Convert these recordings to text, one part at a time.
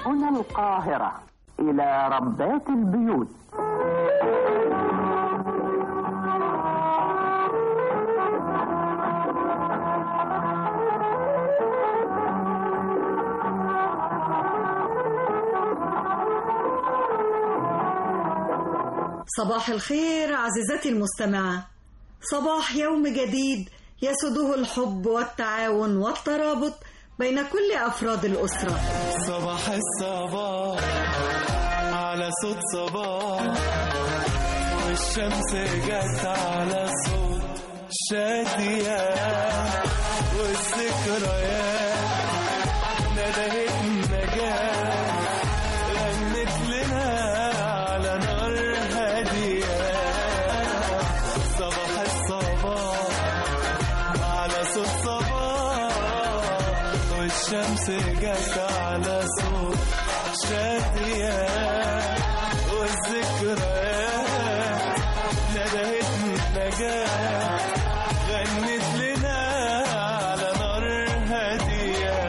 هنا القاهرة إلى ربات البيوت صباح الخير عزيزتي المستمعة صباح يوم جديد يسده الحب والتعاون والترابط بين كل أفراد الأسرة صباح الصباح على صوت صباح والشمس جت على صوت شادية والذكريات ندهت النجاة غنت لنا على نار هادية صباح الصباح على صوت صباح والشمس جت على صوت شادية والذكريات ندهت النجاة غنت لنا على نار هادية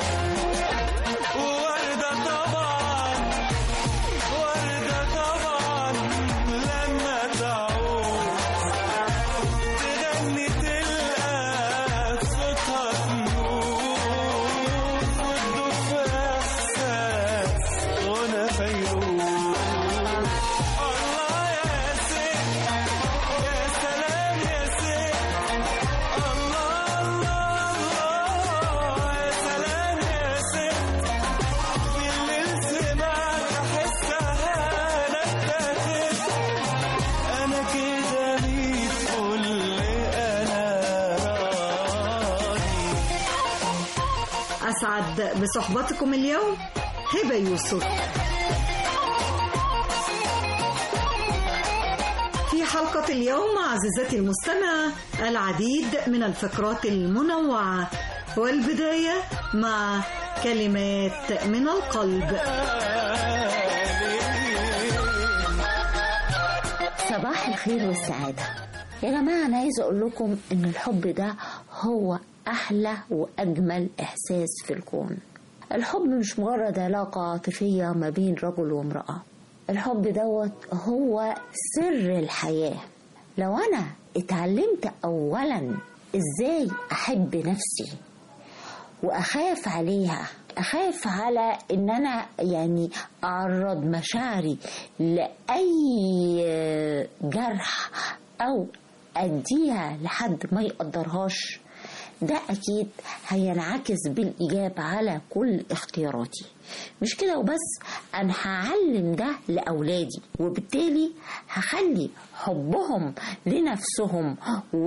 ووردة طبعا وردة طبعا لما تعود تغني تلقى صوتها تنور وتدوب في احساس غنى فيروز الله يا ست يا سلام يا ست الله الله الله يا سلام يا ست بالليل سمعت احسها نتاخد انا كده ميت كل انا راضي أسعد بصحبتكم اليوم هبة يوسف في حلقة اليوم عزيزتي المستمعة العديد من الفقرات المنوعة والبداية مع كلمات من القلب صباح الخير والسعادة يا جماعة أنا عايزة أقول لكم إن الحب ده هو أحلى وأجمل إحساس في الكون الحب مش مجرد علاقة عاطفية ما بين رجل وامرأة الحب دوت هو سر الحياة لو أنا اتعلمت أولا إزاي أحب نفسي واخاف عليها اخاف على ان انا يعني اعرض مشاعري لاي جرح او اديها لحد ما يقدرهاش ده اكيد هينعكس بالايجاب على كل اختياراتي مش كده وبس انا هعلم ده لاولادي وبالتالي هخلي حبهم لنفسهم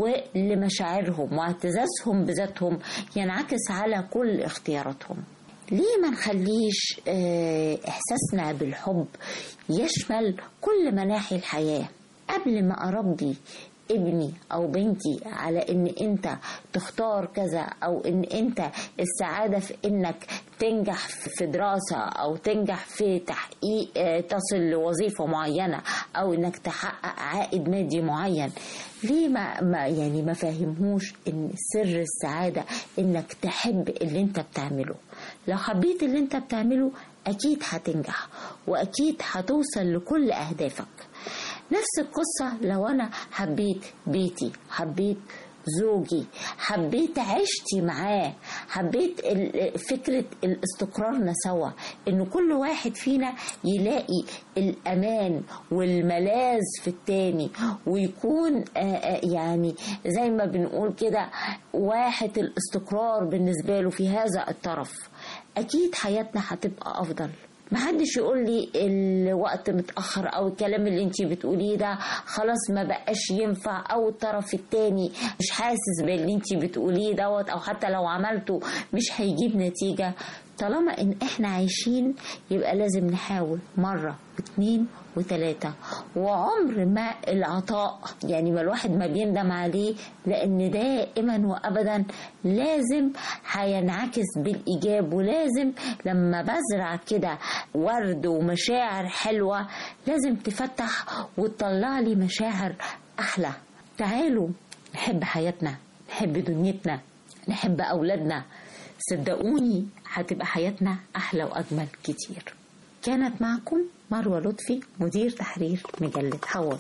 ولمشاعرهم واعتزازهم بذاتهم ينعكس على كل اختياراتهم ليه ما نخليش آه، احساسنا بالحب يشمل كل مناحي الحياه قبل ما اربي ابني او بنتي على ان انت تختار كذا او ان انت السعاده في انك تنجح في دراسه او تنجح في تحقيق آه، تصل لوظيفه معينه او انك تحقق عائد مادي معين ليه ما, ما يعني ما فاهمهوش ان سر السعاده انك تحب اللي انت بتعمله لو حبيت اللي انت بتعمله اكيد هتنجح واكيد هتوصل لكل اهدافك نفس القصة لو أنا حبيت بيتي حبيت زوجي حبيت عشتي معاه حبيت ال- فكرة الاستقرارنا سوا ان كل واحد فينا يلاقي الامان والملاذ في التاني ويكون آه، آه، يعني زي ما بنقول كده واحد الاستقرار بالنسبة له في هذا الطرف اكيد حياتنا هتبقى افضل محدش يقول لي الوقت متأخر أو الكلام اللي انتي بتقوليه ده خلاص ما بقاش ينفع أو الطرف التاني مش حاسس باللي انتي بتقوليه دوت أو حتى لو عملته مش هيجيب نتيجة طالما ان احنا عايشين يبقى لازم نحاول مرة واتنين وتلاتة وعمر ما العطاء يعني ما الواحد ما بيندم عليه لان دائما وابدا لازم هينعكس بالايجاب ولازم لما بزرع كده ورد ومشاعر حلوة لازم تفتح وتطلع لي مشاعر احلى تعالوا نحب حياتنا نحب دنيتنا نحب اولادنا صدقوني هتبقى حياتنا أحلى وأجمل كتير كانت معكم مروة لطفي مدير تحرير مجلة حوار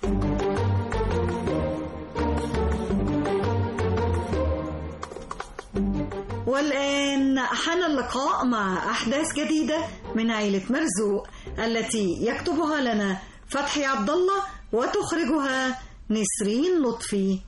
والآن حان اللقاء مع أحداث جديدة من عيلة مرزوق التي يكتبها لنا فتحي عبد الله وتخرجها نسرين لطفي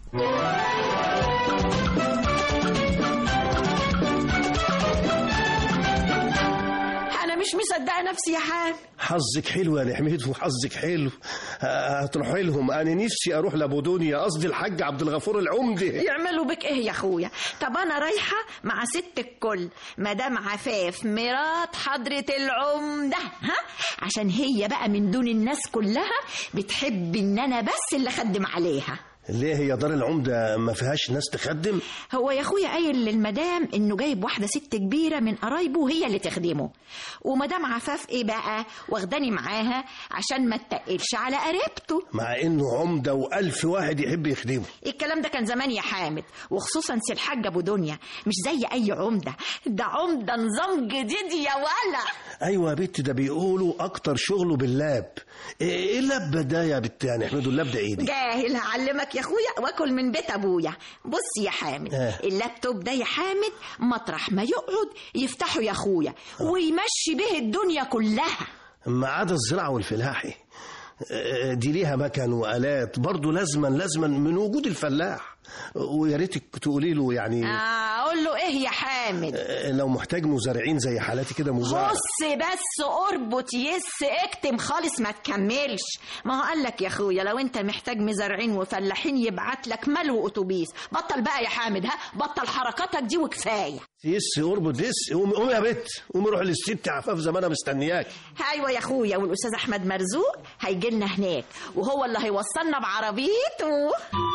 انا مش مصدقه نفسي يا حام حظك حلو يا نحمد وحظك حلو ه- هتروحي لهم انا نفسي اروح لابودونيا قصدي الحاج عبد الغفور العمده يعملوا بك ايه يا اخويا طب انا رايحه مع ست الكل مدام عفاف مرات حضره العمده ها عشان هي بقى من دون الناس كلها بتحب ان انا بس اللي اخدم عليها ليه هي دار العمده ما فيهاش ناس تخدم هو يا اخويا قايل للمدام انه جايب واحده ست كبيره من قرايبه وهي اللي تخدمه ومدام عفاف ايه بقى واخداني معاها عشان ما تتقلش على قريبته مع انه عمده والف واحد يحب يخدمه الكلام ده كان زمان يا حامد وخصوصا سي الحاج ابو دنيا مش زي اي عمده ده عمده نظام جديد يا ولا ايوه يا بت ده بيقولوا اكتر شغله باللاب ايه إيه اللاب ده يا بت يعني احمدوا اللاب ده ايه دي جاهل هعلمك يا اخويا واكل من بيت ابويا بص يا حامد آه. اللابتوب ده يا حامد مطرح ما يقعد يفتحه يا اخويا ويمشي به الدنيا كلها ما عدا الزراعه والفلاحي آه، دي ليها مكن والات برضه لازما لازما من وجود الفلاح ويا ريتك تقولي له يعني آه، اقول له ايه يا حامد آه، لو محتاج مزارعين زي حالاتي كده مزارع بص بس اربط يس اكتم خالص ما تكملش ما هو قال لك يا اخويا لو انت محتاج مزارعين وفلاحين يبعت لك ملو اتوبيس بطل بقى يا حامد ها بطل حركاتك دي وكفايه يس اربط يس قوم قوم يا بت قوم روح للست عفاف زمانها مستنياك ايوه يا اخويا والاستاذ احمد مرزوق هيجي لنا هناك وهو اللي هيوصلنا بعربيته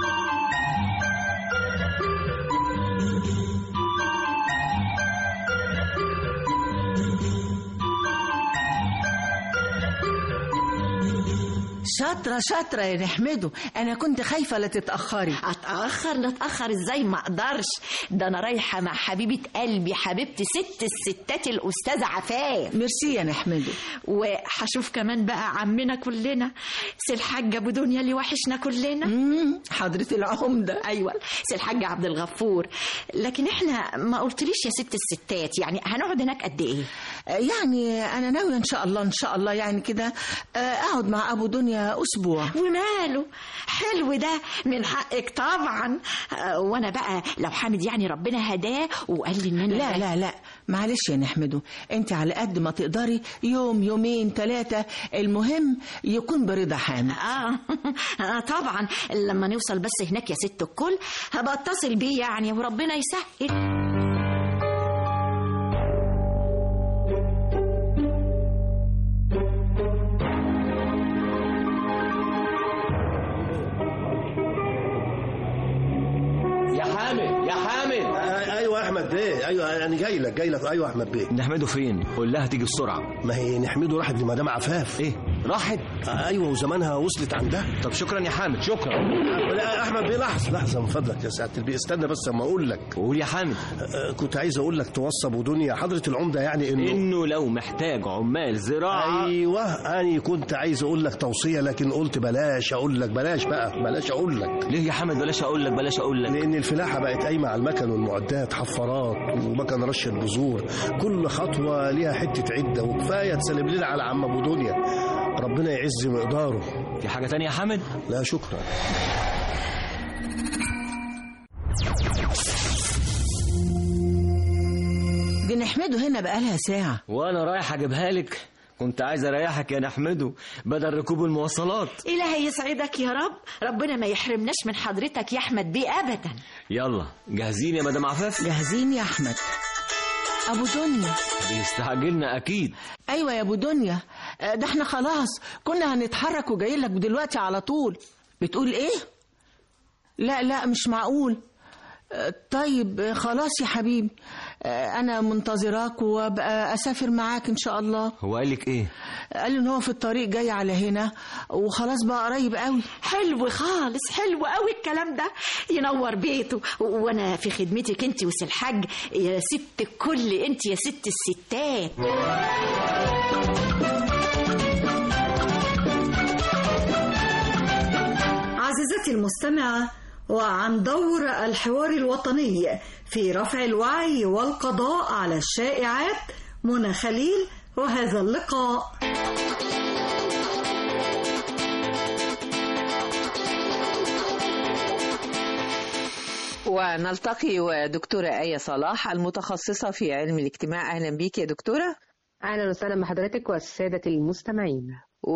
شاطرة شاطرة يا نحمده أنا كنت خايفة لا تتأخري اتاخر لا اتاخر ازاي ما اقدرش ده انا رايحه مع حبيبه قلبي حبيبتي ست الستات الاستاذه عفاف ميرسي يا نحمده وهشوف كمان بقى عمنا كلنا سي الحاج ابو دنيا اللي وحشنا كلنا مم، حضرة العمدة ايوه سي الحاج عبد الغفور لكن احنا ما قلتليش يا ست الستات يعني هنقعد هناك قد ايه يعني أنا ناوية إن شاء الله إن شاء الله يعني كده آه، أقعد مع أبو دنيا أسبوع وماله حلو ده من حقك طبعا آه، وانا بقى لو حامد يعني ربنا هداه وقال لي ان انا لا لا لا معلش يا نحمده انت على قد ما تقدري يوم يومين ثلاثة المهم يكون برضا حامد آه. آه طبعا لما نوصل بس هناك يا ست الكل هبقى اتصل بيه يعني وربنا يسهل يا حامد يا حامد آه، ايوه يا احمد بيه ايوه انا جاي لك جاي لك ايوه يا احمد بيه نحمده فين قول لها تيجي بسرعه ما هي نحمده راحت لمدام عفاف ايه راحت آه، ايوه وزمانها وصلت عندها طب شكرا يا حامد شكرا لا احمد بيه لحظه لحظه من فضلك يا سعاده البيه استنى بس اما اقول لك قول يا حامد آه، كنت عايز اقول لك توصى ودنيا حضره العمده يعني انه انه لو محتاج عمال زراعه ايوه انا كنت عايز اقول لك توصيه لكن قلت بلاش اقول لك بلاش بقى بلاش اقول لك ليه يا حامد بلاش اقول لك بلاش اقول لك لان الفلاحه بقت قايمه على المكن والمعدات حفارات ومكن رش البذور كل خطوه ليها حته عده وكفايه تسلم لنا على عم ابو دنيا ربنا يعز مقداره في حاجه تانية يا حامد لا شكرا دي نحمده هنا بقالها ساعة وانا رايح اجيبها لك كنت عايز اريحك يا نحمده بدل ركوب المواصلات إلهي يسعدك يا رب ربنا ما يحرمناش من حضرتك يا أحمد بيه أبدا يلا جاهزين يا مدام عفاف جاهزين يا أحمد أبو دنيا بيستعجلنا اكيد أيوة يا أبو دنيا آه، ده احنا خلاص كنا هنتحرك وجايين لك دلوقتي على طول بتقول إيه؟ لا لا مش معقول طيب آه، خلاص يا حبيبي آه، انا منتظراك وابقى اسافر معاك ان شاء الله هو قال لك ايه قال لي ان هو في الطريق جاي على هنا وخلاص بقى قريب قوي حلو خالص حلو قوي الكلام ده ينور بيته و- وانا في خدمتك انت وسي الحاج يا ست الكل انت يا ست الستات عزيزتي المستمعة وعن دور الحوار الوطني في رفع الوعي والقضاء على الشائعات منى خليل وهذا اللقاء ونلتقي ودكتورة آية صلاح المتخصصة في علم الاجتماع أهلا بيك يا دكتورة أهلا وسهلا بحضرتك والسادة المستمعين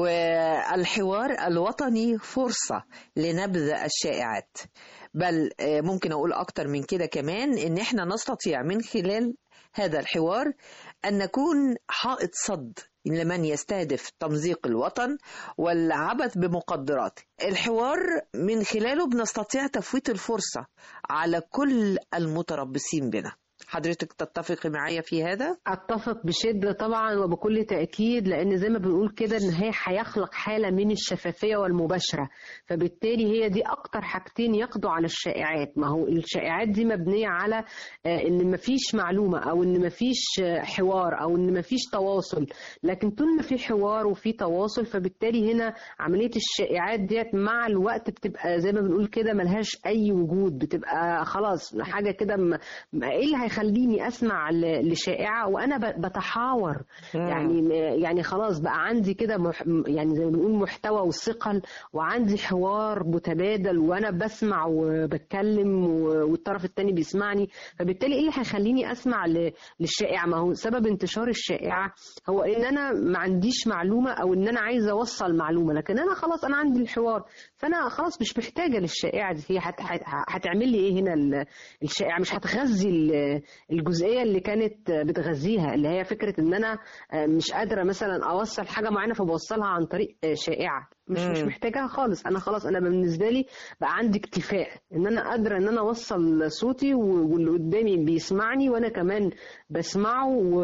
والحوار الوطني فرصة لنبذ الشائعات بل آه، ممكن أقول أكتر من كده كمان إن إحنا نستطيع من خلال هذا الحوار أن نكون حائط صد لمن يستهدف تمزيق الوطن والعبث بمقدراته الحوار من خلاله بنستطيع تفويت الفرصة على كل المتربصين بنا حضرتك تتفقي معايا في هذا؟ أتفق بشدة طبعا وبكل تأكيد لأن زي ما بنقول كده إن هي هيخلق حالة من الشفافية والمباشرة فبالتالي هي دي أكتر حاجتين يقضوا على الشائعات ما هو الشائعات دي مبنية على آه، إن مفيش معلومة أو إن مفيش آه، حوار أو إن مفيش تواصل لكن طول ما في حوار وفي تواصل فبالتالي هنا عملية الشائعات ديت مع الوقت بتبقى زي ما بنقول كده ملهاش أي وجود بتبقى خلاص حاجة كده م- م- إيه اللي هيخليني أسمع ل- لشائعة وأنا ب- بتحاور يعني يعني خلاص بقى عندي كده مح يعني زي ما بنقول محتوى وثقل وعندي حوار متبادل وانا بسمع وبتكلم و- والطرف التاني بيسمعني فبالتالي ايه اللي هيخليني اسمع ل- للشائعه ما هو سبب انتشار الشائعه هو ان انا ما عنديش معلومه او ان انا عايزه اوصل معلومه لكن انا خلاص انا عندي الحوار فانا خلاص مش محتاجه للشائعه دي هي هت- هت- هتعمل لي ايه هنا ال- الشائعه مش هتغذي ال- الجزئيه اللي كانت بتغذيها اللي هي فكره ان انا مش قادره مثلا اوصل حاجه معينه فبوصلها عن طريق شائعه مش مش مم. محتاجاها خالص انا خلاص انا بالنسبه لي بقى عندي اكتفاء ان انا قادره ان انا اوصل صوتي و- واللي قدامي بيسمعني وانا كمان بسمعه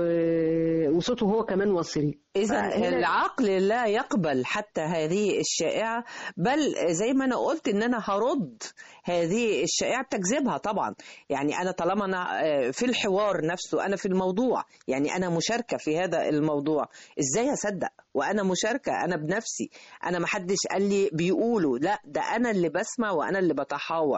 و- وصوته هو كمان واصل إذا فهنا- العقل لا يقبل حتى هذه الشائعة بل زي ما أنا قلت إن أنا هرد هذه الشائعة بتكذبها طبعا يعني أنا طالما أنا آه، في الحوار نفسه أنا في الموضوع يعني أنا مشاركة في هذا الموضوع إزاي أصدق وأنا مشاركة أنا بنفسي أنا محدش قال لي بيقولوا لا ده أنا اللي بسمع وأنا اللي بتحاور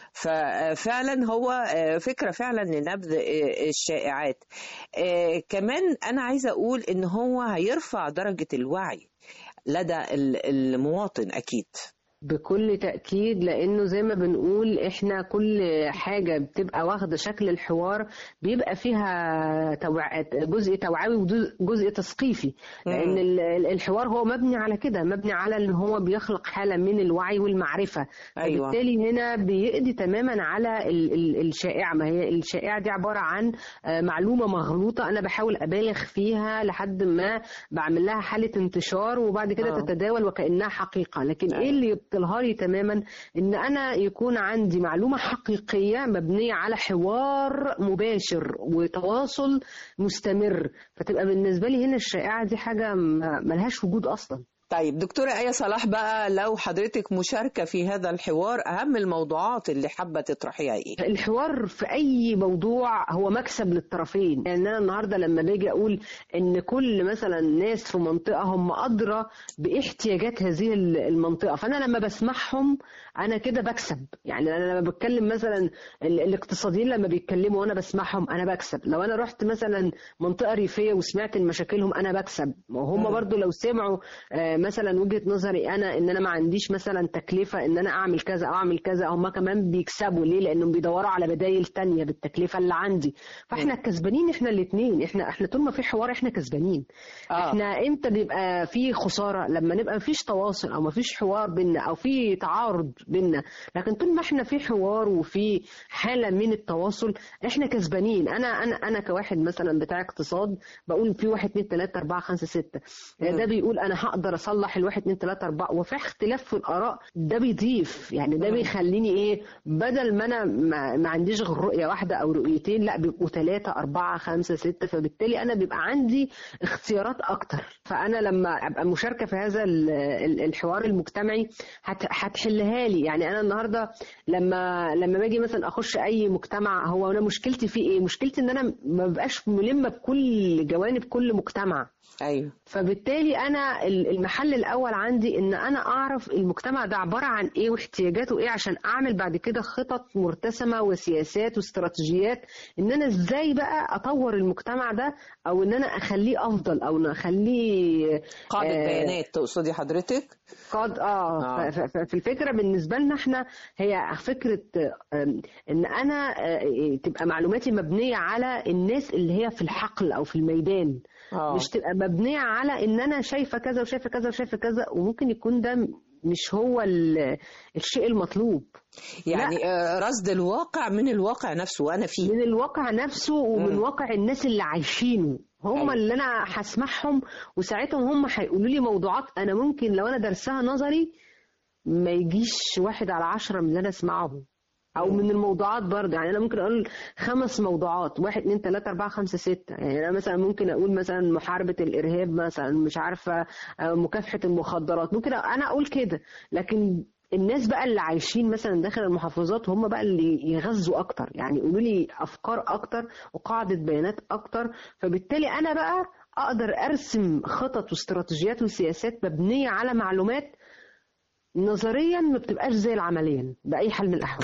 ففعلا هو آه، فكرة فعلا لنبذ آه، الشائعات آه، كمان أنا عايزة أقول إن هو هيرفع درجة الوعي لدى ال- المواطن أكيد بكل تأكيد لأنه زي ما بنقول إحنا كل حاجة بتبقى واخدة شكل الحوار بيبقى فيها توع... جزء توعوي وجزء تثقيفي لأن ال- ال- الحوار هو مبني على كده مبني على إن هو بيخلق حالة من الوعي والمعرفة أيوة. بالتالي هنا بيقضي تماما على ال- ال- الشائعة ما هي الشائعة دي عبارة عن آه، معلومة مغلوطة أنا بحاول أبالغ فيها لحد ما بعمل لها حالة انتشار وبعد كده آه. تتداول وكأنها حقيقة لكن إيه اللي يبطلها لي تماما إن أنا يكون عندي معلومة حقيقية مبنية على حوار مباشر وتواصل مستمر فتبقى بالنسبة لي هنا الشائعة دي حاجة ما- ملهاش وجود أصلا طيب دكتورة آية صلاح بقى لو حضرتك مشاركة في هذا الحوار أهم الموضوعات اللي حابة تطرحيها إيه؟ الحوار في اي موضوع هو مكسب للطرفين يعني انا النهارده لما باجي اقول ان كل مثلا ناس في منطقه هم ادرى باحتياجات هذه المنطقه فانا لما بسمعهم انا كده بكسب يعني انا لما بتكلم مثلا ال- الاقتصاديين لما بيتكلموا وانا بسمعهم انا بكسب لو انا رحت مثلا منطقه ريفيه وسمعت مشاكلهم انا بكسب وهم برضو لو سمعوا آه، مثلا وجهه نظري انا ان انا ما عنديش مثلا تكلفه ان انا اعمل كذا او اعمل كذا هم كمان بيكسبوا ليه لانهم بيدوروا على بدايل تانية بالتكلفه اللي عندي فاحنا كسبانين احنا الاثنين احنا احنا طول ما في حوار احنا كسبانين آه. احنا امتى بيبقى في خساره لما نبقى مفيش تواصل او مفيش حوار بينا او في تعارض بينا لكن طول ما احنا في حوار وفي حاله من التواصل احنا كسبانين انا انا انا كواحد مثلا بتاع اقتصاد بقول في واحد اتنين تلاته اربعه خمسه سته ده بيقول انا هقدر أص- اصلح الواحد اتنين تلاته اربعه وفي اختلاف في الاراء ده بيضيف يعني ده بيخليني ايه بدل ما انا ما, ما عنديش غير رؤيه واحده او رؤيتين لا بيبقوا ثلاثه اربعه خمسه سته فبالتالي انا بيبقى عندي اختيارات اكتر فانا لما ابقى مشاركه في هذا ال- ال- الحوار المجتمعي هت- هتحلها لي يعني انا النهارده لما لما باجي مثلا اخش اي مجتمع هو انا مشكلتي فيه ايه مشكلتي ان انا ما ببقاش ملمه بكل جوانب كل مجتمع ايوه فبالتالي انا ال- المحل الاول عندي ان انا اعرف المجتمع ده عباره عن ايه واحتياجاته ايه عشان اعمل بعد كده خطط مرتسمه وسياسات واستراتيجيات ان انا ازاي بقى اطور المجتمع ده او ان انا اخليه افضل او ان اخليه قاعده آه، بيانات تقصدي حضرتك قد اه, آه. ف- ف- في الفكره بالنسبه لنا احنا هي فكره آم، ان انا آه، تبقى معلوماتي مبنيه على الناس اللي هي في الحقل او في الميدان آه. مش تبقى مبنيه على ان انا شايفه كذا وشايفه كذا وشايفه كذا وممكن يكون ده مش هو ال- الشيء المطلوب يعني آه، رصد الواقع من الواقع نفسه وانا فيه من الواقع نفسه ومن مم. واقع الناس اللي عايشينه هم أيوة. اللي انا هسمعهم وساعتها هم هيقولوا لي موضوعات انا ممكن لو انا درسها نظري ما يجيش واحد على عشرة من اللي انا اسمعهم او من الموضوعات برضه يعني انا ممكن اقول خمس موضوعات واحد اتنين تلاته اربعه خمسه سته يعني انا مثلا ممكن اقول مثلا محاربه الارهاب مثلا مش عارفه آه، مكافحه المخدرات ممكن انا اقول كده لكن الناس بقى اللي عايشين مثلا داخل المحافظات هم بقى اللي يغذوا اكتر يعني يقولوا لي افكار اكتر وقاعده بيانات اكتر فبالتالي انا بقى اقدر ارسم خطط واستراتيجيات وسياسات مبنيه على معلومات نظريا ما بتبقاش زي العمليا باي حال من الاحوال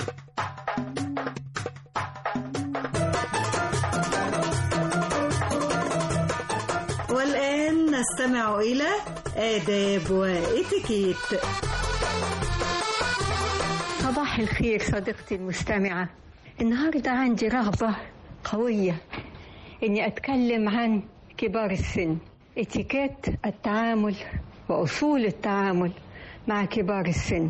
والآن نستمع إلى آداب وإتيكيت صباح الخير صديقتي المستمعة النهاردة عندي رغبة قوية إني أتكلم عن كبار السن اتيكيت التعامل وأصول التعامل مع كبار السن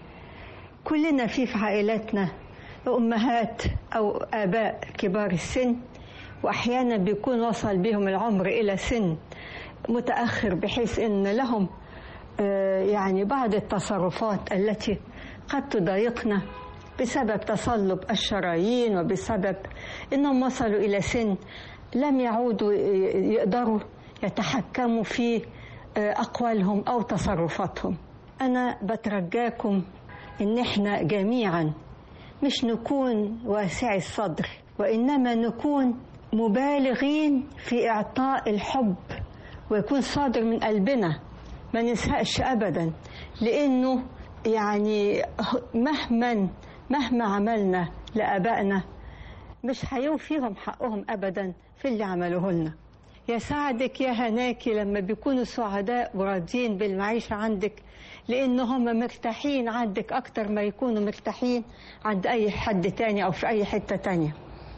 كلنا في في عائلاتنا أمهات أو آباء كبار السن وأحيانا بيكون وصل بهم العمر إلى سن متأخر بحيث أن لهم آه، يعني بعض التصرفات التي قد تضايقنا بسبب تصلب الشرايين وبسبب أنهم وصلوا إلى سن لم يعودوا ي- يقدروا يتحكموا في آه، أقوالهم أو تصرفاتهم أنا بترجاكم إن إحنا جميعا مش نكون واسعي الصدر وإنما نكون مبالغين في إعطاء الحب ويكون صادر من قلبنا ما نزهقش أبدا لأنه يعني مهما مهما عملنا لآبائنا مش هيوفيهم حقهم أبدا في اللي عملوه لنا يا سعدك يا هناكي لما بيكونوا سعداء وراضيين بالمعيشة عندك لأن هم مرتاحين عندك أكتر ما يكونوا مرتاحين عند أي حد تاني أو في أي حتة تانية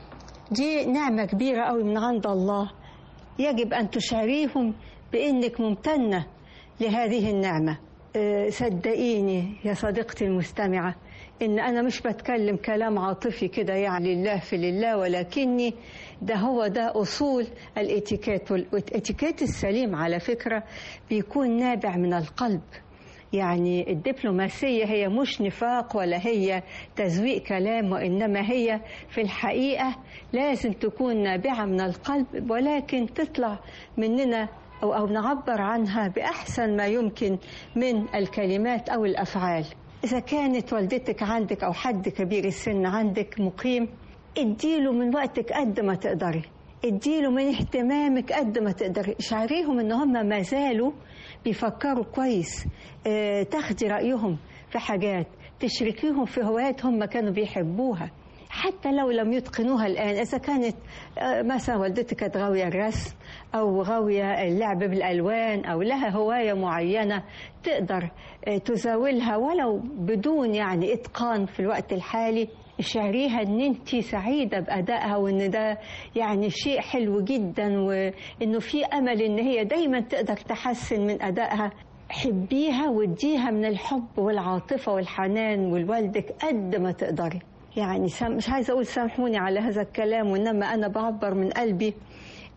دي نعمة كبيرة قوي من عند الله يجب أن تشعريهم بأنك ممتنة لهذه النعمة أه، صدقيني يا صديقتي المستمعة إن أنا مش بتكلم كلام عاطفي كده يعني لله في لله ولكني ده هو ده أصول الاتيكيت والاتيكيت السليم على فكرة بيكون نابع من القلب يعني الدبلوماسية هي مش نفاق ولا هي تزويق كلام وإنما هي في الحقيقة لازم تكون نابعة من القلب ولكن تطلع مننا أو, أو نعبر عنها بأحسن ما يمكن من الكلمات أو الأفعال إذا كانت والدتك عندك أو حد كبير السن عندك مقيم اديله من وقتك قد ما تقدري اديله من اهتمامك قد ما تقدري اشعريهم ان هم ما زالوا بيفكروا كويس اه تاخدي رأيهم في حاجات تشركيهم في هوايات هم كانوا بيحبوها حتى لو لم يتقنوها الآن إذا كانت آه، مثلا والدتك كانت غاوية الرسم أو غاوية اللعب بالألوان أو لها هواية معينة تقدر آه، تزاولها ولو بدون يعني إتقان في الوقت الحالي اشعريها ان انت سعيده بادائها وان ده يعني شيء حلو جدا وانه في امل ان هي دايما تقدر تحسن من ادائها حبيها واديها من الحب والعاطفه والحنان والوالدك قد ما تقدري يعني سام مش عايزه اقول سامحوني على هذا الكلام وانما انا بعبر من قلبي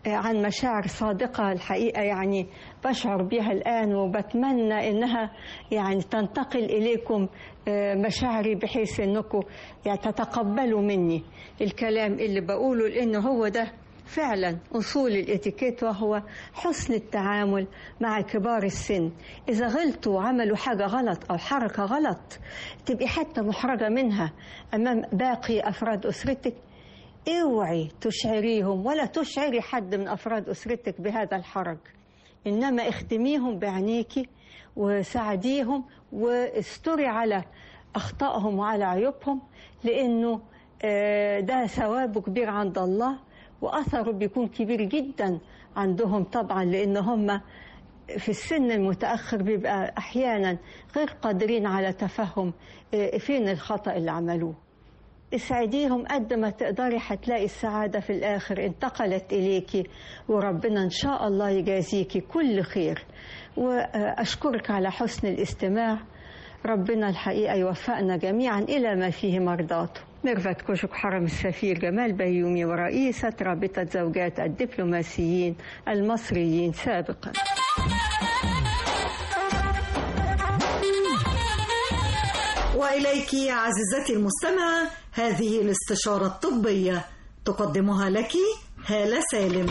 عن مشاعر صادقة الحقيقة يعني بشعر بها الآن وبتمنى إنها يعني تنتقل إليكم آه، مشاعري بحيث إنكم يعني تتقبلوا مني الكلام اللي بقوله لأنه هو ده فعلا أصول الاتيكيت وهو حسن التعامل مع كبار السن إذا غلطوا وعملوا حاجة غلط أو حركة غلط تبقي حتى محرجة منها أمام باقي أفراد أسرتك اوعي تشعريهم ولا تشعري حد من أفراد أسرتك بهذا الحرج إنما اخدميهم بعينيكي وساعديهم واستري على أخطائهم وعلى عيوبهم لأنه آه، ده ثوابه كبير عند الله وأثره بيكون كبير جدا عندهم طبعا لأن هم في السن المتأخر بيبقى أحيانا غير قادرين على تفهم آه، فين الخطأ اللي عملوه اسعديهم قد ما تقدري هتلاقي السعادة في الآخر انتقلت إليكي وربنا إن شاء الله يجازيكي كل خير وأشكرك على حسن الاستماع ربنا الحقيقة يوفقنا جميعا إلى ما فيه مرضاته ميرفت كوشك حرم السفير جمال بيومي ورئيسة رابطة زوجات الدبلوماسيين المصريين سابقا وإليك عزيزتي المستمعة هذه الاستشارة الطبية تقدمها لك هالة سالم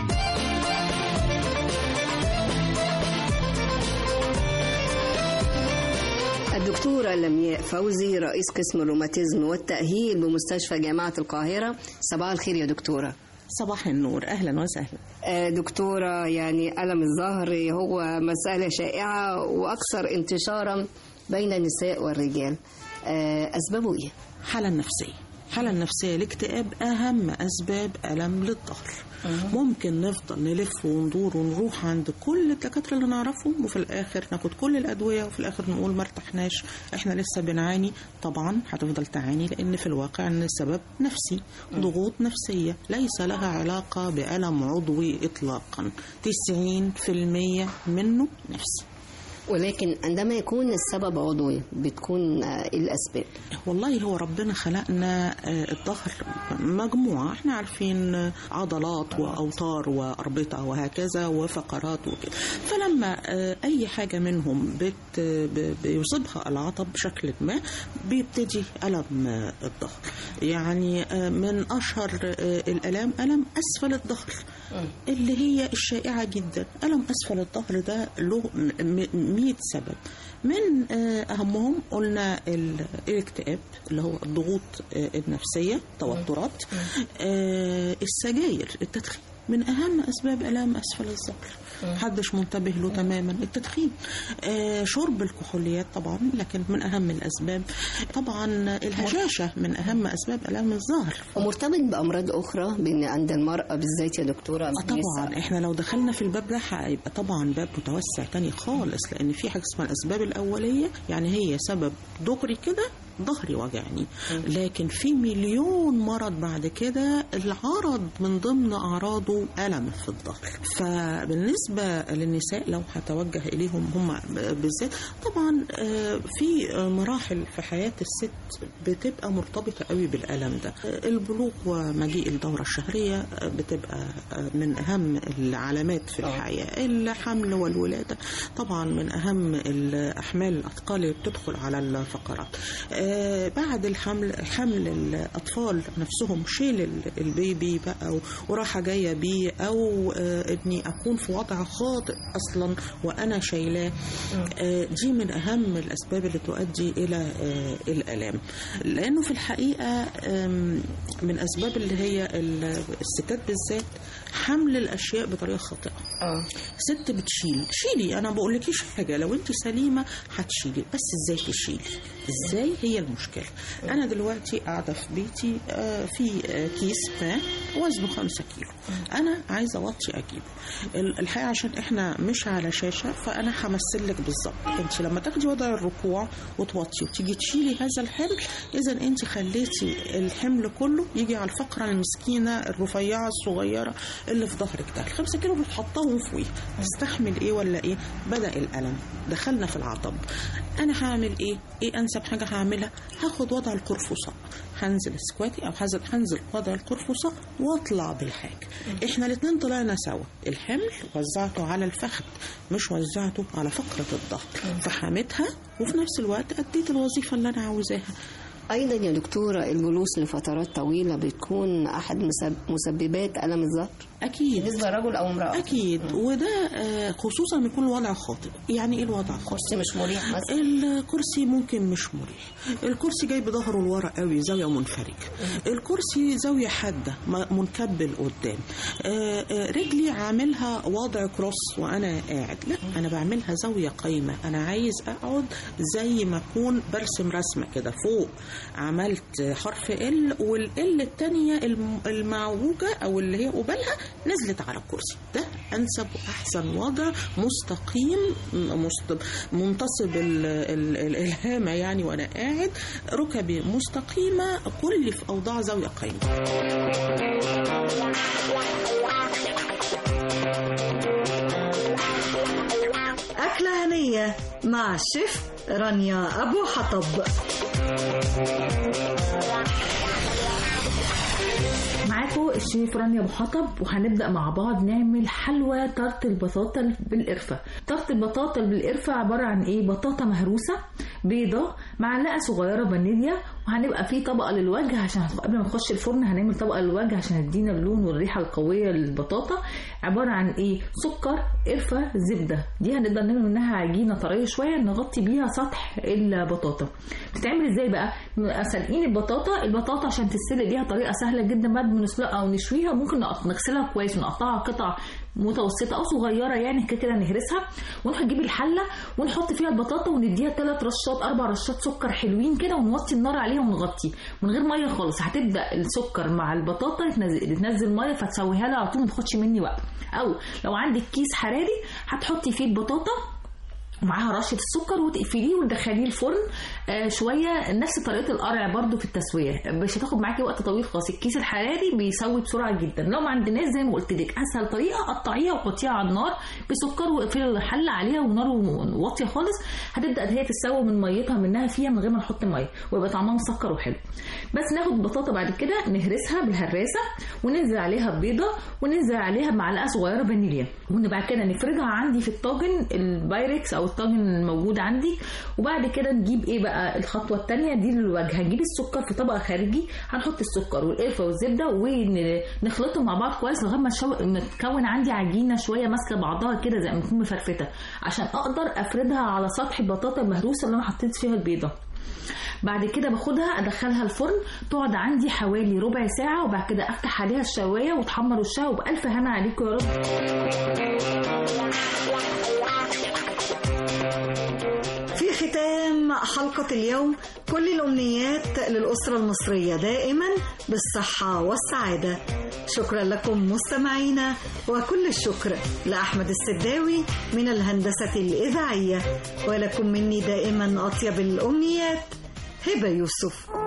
الدكتورة لمياء فوزي رئيس قسم الروماتيزم والتأهيل بمستشفى جامعة القاهرة صباح الخير يا دكتورة صباح النور أهلا وسهلا آه، دكتورة يعني ألم الظهر هو مسألة شائعة وأكثر انتشارا بين النساء والرجال آه، أسبابه إيه؟ حالة نفسية الحالة النفسية الاكتئاب أهم أسباب ألم للظهر ممكن نفضل نلف وندور ونروح عند كل الدكاترة اللي نعرفهم وفي الآخر ناخد كل الأدوية وفي الآخر نقول ما ارتحناش احنا لسه بنعاني طبعا هتفضل تعاني لأن في الواقع أن السبب نفسي ضغوط نفسية ليس لها علاقة بألم عضوي إطلاقا 90% منه نفسي ولكن عندما يكون السبب عضوي بتكون آه، إيه الأسباب والله هو ربنا خلقنا آه، الظهر مجموعة احنا عارفين آه، عضلات وأوتار وأربطة وهكذا وفقرات وكده فلما آه، أي حاجة منهم بت ب- بيصيبها العطب بشكل ما بيبتدي ألم آه، الظهر يعني آه، من أشهر آه، الألام ألم أسفل الظهر اللي هي الشائعة جدا ألم أسفل الظهر ده له م- م- 100 سبب من آه، أهمهم قلنا ال- الاكتئاب اللي هو الضغوط آه، النفسية توترات آه، السجاير التدخين من أهم أسباب آلام أسفل الظهر محدش منتبه له تماما التدخين آه، شرب الكحوليات طبعا لكن من أهم الأسباب طبعا الهشاشة من أهم أسباب آلام الظهر ومرتبط بأمراض أخرى بين عند المرأة بالذات يا دكتورة آه طبعا احنا لو دخلنا في الباب ده هيبقى طبعا باب متوسع تاني خالص لان في حاجه اسمها الاسباب الاوليه يعني هي سبب دغري كده ظهري وجعني لكن في مليون مرض بعد كده العرض من ضمن اعراضه الم في الظهر فبالنسبه للنساء لو هتوجه اليهم هم بالذات طبعا آه، في مراحل في حياه الست بتبقى مرتبطه قوي بالالم ده آه، البلوغ ومجيء الدوره الشهريه آه، بتبقى آه، من اهم العلامات في الحياه الحمل والولاده طبعا من اهم الاحمال الاثقال اللي بتدخل على الفقرات آه، بعد الحمل حمل الاطفال نفسهم شيل ال- البيبي بقى و- وراحه جايه بيه او آه، اني اكون في وضع خاطئ اصلا وانا شايلاه آه، دي من اهم الاسباب اللي تؤدي الى آه، الالام لانه في الحقيقه آم، من اسباب اللي هي ال- الستات بالذات حمل الاشياء بطريقه خاطئه اه ست بتشيل شيلي انا بقول لكيش حاجه لو انت سليمه هتشيلي بس ازاي تشيلي ازاي هي المشكله انا دلوقتي قاعده في بيتي آه، في آه، كيس ما وزنه خمسة كيلو انا عايزه اوطي اجيبه ال- الحقيقه عشان احنا مش على شاشه فانا همثل لك بالظبط انت لما تاخدي وضع الركوع وتوطي وتيجي تشيلي هذا الحمل اذا انت خليتي الحمل كله يجي على الفقره المسكينه الرفيعه الصغيره اللي في ظهرك ده الخمسة كيلو بتحطهم فوقيه تستحمل ايه ولا ايه بدا الالم دخلنا في العطب انا هعمل ايه ايه انسب حاجه هعملها لا هاخد وضع القرفصاء هنزل سكواتي او هنزل هنزل وضع القرفصاء واطلع بالحاجة احنا الاتنين طلعنا سوا الحمل وزعته على الفخذ مش وزعته على فقرة الظهر فحميتها وفي نفس الوقت اديت الوظيفة اللي انا عاوزاها أيضا يا دكتورة الجلوس لفترات طويلة بتكون أحد مسب- مسببات ألم الظهر أكيد بالنسبة لرجل أو امرأة أكيد وده آه، خصوصا لما يكون الوضع خاطئ يعني إيه الوضع خاطئ كرسي مش مريح مثلا الكرسي ممكن مش مريح الكرسي جاي بظهره لورا قوي زاوية منفرج الكرسي زاوية حادة م- منكب لقدام آه، آه، رجلي عاملها وضع كروس وأنا قاعد لا أنا بعملها زاوية قايمة أنا عايز أقعد زي ما أكون برسم رسمة كده فوق عملت حرف ال والال التانية الم- المعوجة أو اللي هي قبالها نزلت على الكرسي ده أنسب وأحسن وضع مستقيم م- مست- منتصب ال- ال- ال- الهامة يعني وأنا قاعد ركبي مستقيمة كل في أوضاع زاوية قايمة أكلة هنية مع الشيف رانيا أبو حطب معاكم الشيف رانيا ابو حطب وهنبدا مع بعض نعمل حلوى طرط البطاطا بالقرفه طرط البطاطا بالقرفه عباره عن ايه بطاطا مهروسه بيضه معلقه صغيره فانيليا وهنبقى في طبقه للوجه عشان قبل ما نخش الفرن هنعمل طبقه للوجه عشان تدينا اللون والريحه القويه للبطاطا عباره عن ايه سكر قرفه زبده دي هنقدر نعمل منها عجينه طريه شويه نغطي بيها سطح البطاطا بتتعمل ازاي بقى نبقى سالقين البطاطا البطاطا عشان تتسلق ليها طريقه سهله جدا بعد ما نسلقها او نشويها ممكن نقط- نغسلها كويس ونقطعها قطع متوسطه او صغيره يعني كده كده نهرسها ونروح نجيب الحله ونحط فيها البطاطا ونديها ثلاث رشات اربع رشات سكر حلوين كده ونوطي النار عليها ونغطي من غير ميه خالص هتبدا السكر مع البطاطا تنزل, تنزل ميه فتسويها لها على طول ما تاخدش مني وقت او لو عندك كيس حراري هتحطي فيه البطاطا ومعاها رشه السكر وتقفليه وتدخليه الفرن آه شويه نفس طريقه القرع برضو في التسويه مش هتاخد معاكي وقت طويل خالص الكيس الحراري بيسوي بسرعه جدا لو ما عندناش زي ما قلت لك اسهل طريقه قطعيها وحطيها على النار بسكر واقفلي الحله عليها ونار واطيه خالص هتبدا هي تتسوى من ميتها منها فيها من غير ما نحط ميه ويبقى طعمها مسكر وحلو بس ناخد البطاطا بعد كده نهرسها بالهراسه وننزل عليها بيضه وننزل عليها بمعلقه صغيره فانيليا وبعد كده نفردها عندي في الطاجن البايركس او الطاجن الموجود عندي وبعد كده نجيب ايه بقى الخطوه الثانيه دي للوجه هنجيب السكر في طبق خارجي هنحط السكر والقرفه والزبده ونخلطهم مع بعض كويس لغايه ما تشو- ما تكون عندي عجينه شويه ماسكه بعضها كده زي ما تكون مفرفته عشان اقدر افردها على سطح البطاطا المهروسه اللي انا حطيت فيها البيضه بعد كده باخدها ادخلها الفرن تقعد عندي حوالي ربع ساعه وبعد كده افتح عليها الشوايه وتحمر وشها وبالف هنا عليكم يا رب في ختام حلقة اليوم كل الأمنيات للأسرة المصرية دائما بالصحة والسعادة شكرا لكم مستمعينا وكل الشكر لأحمد السداوي من الهندسة الإذاعية ولكم مني دائما أطيب الأمنيات هبة يوسف